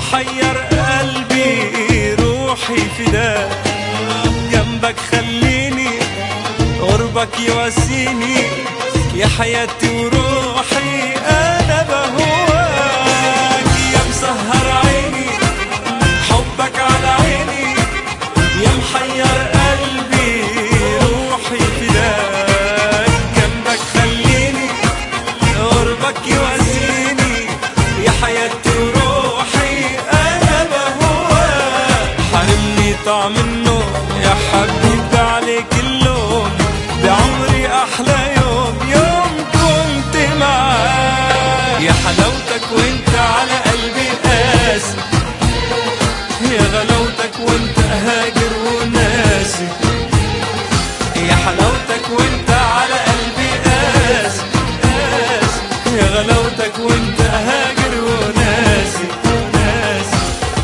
محير قلبي روحي فداك جنبك خليني قربك يواسيني يا حياتي وروحي انا بهواك يا مسهر عيني حبك على عيني يا محير قلبي روحي فداك جنبك خليني قربك يواسيني يا حياتي وروحي انا بهواك حرمني طعم النوم يا حبيبي عليك اللوم بعمري احلى يوم يوم كنت معاك يا حلاوتك وانت على قلبي قاسي يا غلاوتك وانت هاجر وناسي يا حلاوتك وانت على قلبي قاسي قاسي يا غلاوتك وانت هاجر وناسي ناسي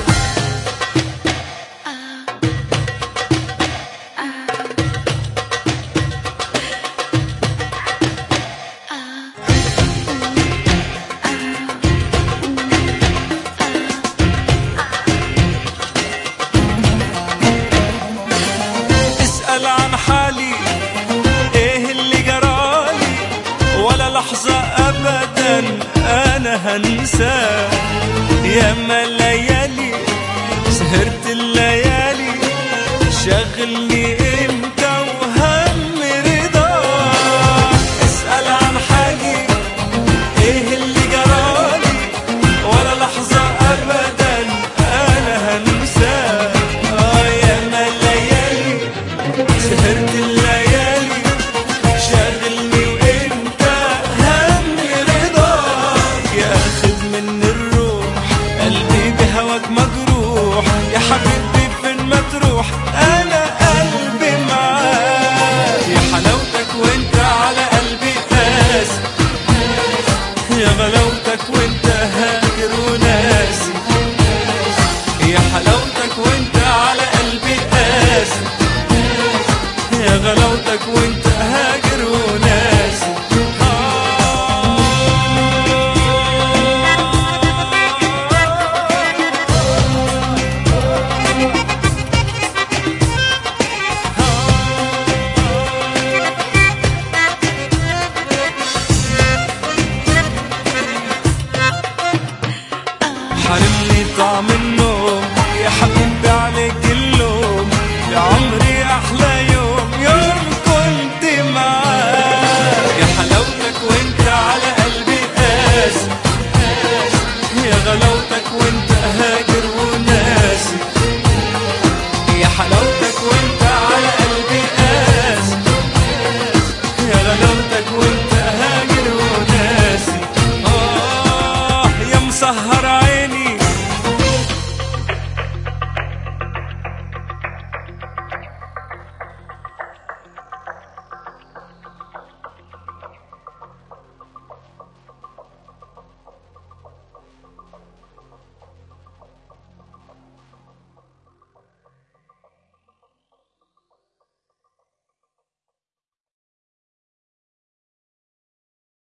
اسأل عن حالي ايه اللي جرالي ولا لحظة ابدا انا هنساه ياما الليالي سهرت الليالي شغلني انت وهم رضاك اسأل عن حالي ايه اللي جرالي ولا لحظة ابدا انا هنساه اه ياما الليالي سهرت الليالي شاغلني وانت هم رضاك ياخد من الروح قلبي بهواك مجروح يا حبيبي فين ما تروح انا قلبي معاك يا حلاوتك وانت على قلبي قاسي يا غلاوتك وانت هاجر وناسي يا حلاوتك وانت على قلبي قاسي يا غلاوتك وانت هاجر وناسي